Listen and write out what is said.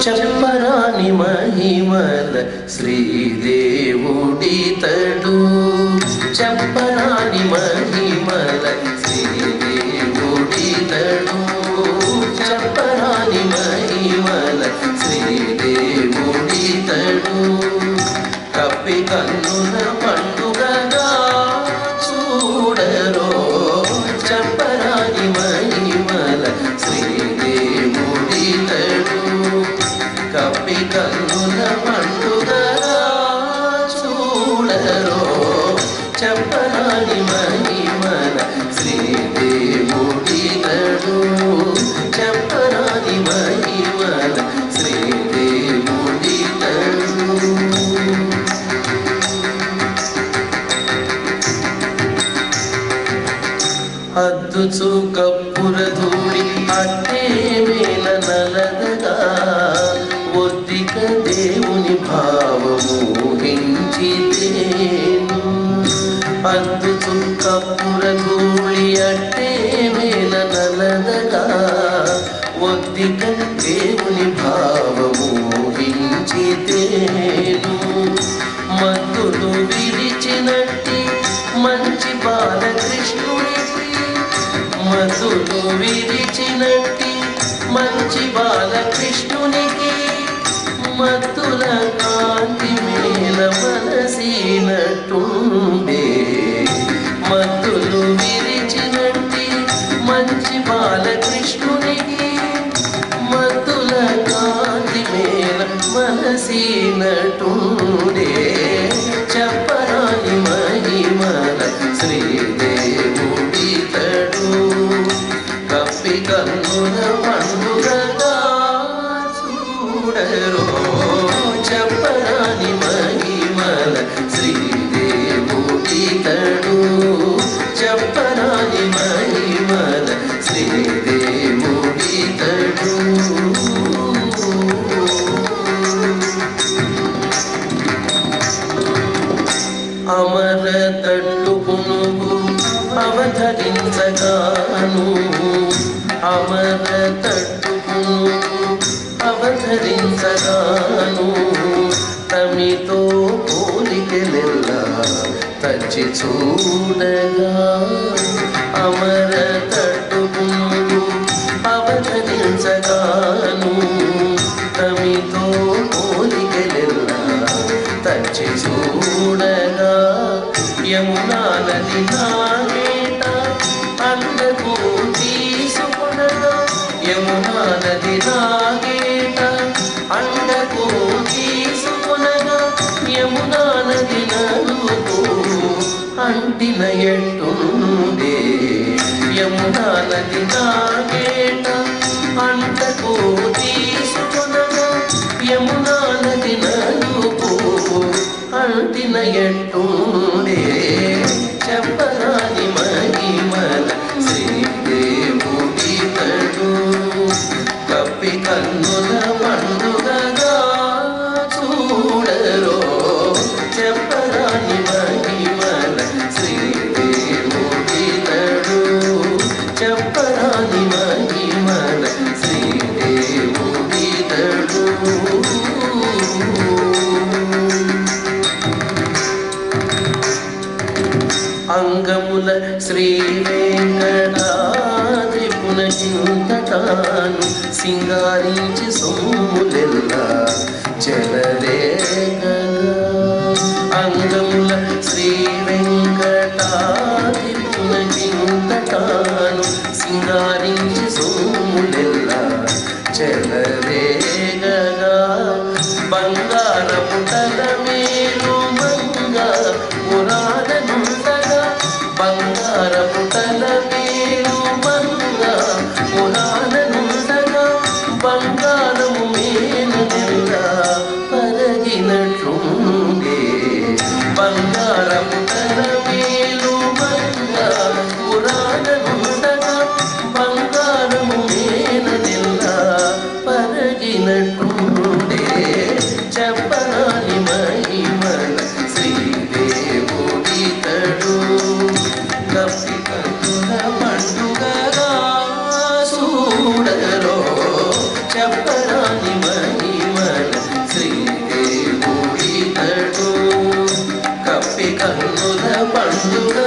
చెప్పరాని మహిమల శ్రీదేవుడితడు చెప్పరాని మహిమల శ్రీదేవుడితడు చెప్పరాని మహిమల శ్రీదేవుడితడు కప్పి కన్నుల పండుగగా చూడరో చెప్పరాని మహిమల శ్రీదేవుడితడు కప్పి కన్నుల పండుగగా చూడరో చెప్పరాని మహిమల శ్రీదేవుడితడు చెప్పరాని మహిమల శ్రీదేవుడితడు హద్దుచు కప్పుర ధూళి అట్టే వేల నలదగా ఒద్దిక దేవుని భావము హించితేను హద్దుచు కప్పుర ధూళి అట్టే వేల నలదగా ఒద్దిక దేవుని భావము హించితేను మద్దులు విరిచినట్టి మంచి బాలకృష్ణుడికి మధులు విరిచినట్టి మంచి బాలకృష్ణునికి మత్తుల కాంతి మేల మనసినట్టుండే మత్తులు విరిచినట్టి మంచి బాలకృష్ణునికి మత్తుల కాంతి మేల మనసినట్టుండే చెప్పరాని మహిమల శ్రీదేవుడితడు కప్పి కన్నుల పండుగగా చూడరో చెప్పరాని మహిమల శ్రీదేవుడితడు చెప్పరాని మహిమల శ్రీదేవుడితడు అమర తట్టు పునుగు అవధరించగాను అమర తట్టు పునుగు అవధరించగాను తమితో పోలికెలెల్లా తచ్చి చూడగా అమర తట్టు పునుగు అవధరించగాను తమితో పోలికెలెల్లా తచ్చి చూడగా యమునా నది నాగేట అందకు తీసుకునగా యమునా నది నాగేట అండకు తీసుకునగా యమునా నది నలుగు అంటిన ఎట్టుండే యమునా నది నాగేట అంటకు తీసుకునగా యమునా నది నలుగు అంటిన ఎట్టుండే చెప్పరాని మహిమల శ్రీదేవుడితడు కప్పి కన్నుల పండుగగా చూడరో చెప్పరాని మహిమల శ్రీదేవుడితడు చెప్పరాని మహిమల శ్రీదేవుడితడు అంగముల శ్రీ వెంకటాద్రి పునచింతటాను సింగారించి సొమ్ములెల్లా చెలరేగగా అంగముల శ్రీ వెంకటాద్రి పునచింతటాను సింగారించి సొమ్ములెల్లా చెలరేగగా బంగారపు తల మేలు మంగా పురాణనుండగా బంగారపు తల మేలు మంగా పురాణనుండగా బంగారము మేలు నిండా పరగినట్లుండే బంగారపు తల మేలు మంగా పురాణనుండగా బంగారము మేలు నిండా పరగినట్లుండే చెప్పరాని మహిమల శ్రీదేవుడితడు కప్పి కన్నుల పండుగగా చూడరో చెప్పరాని మహిమ కన్నుల పండుగ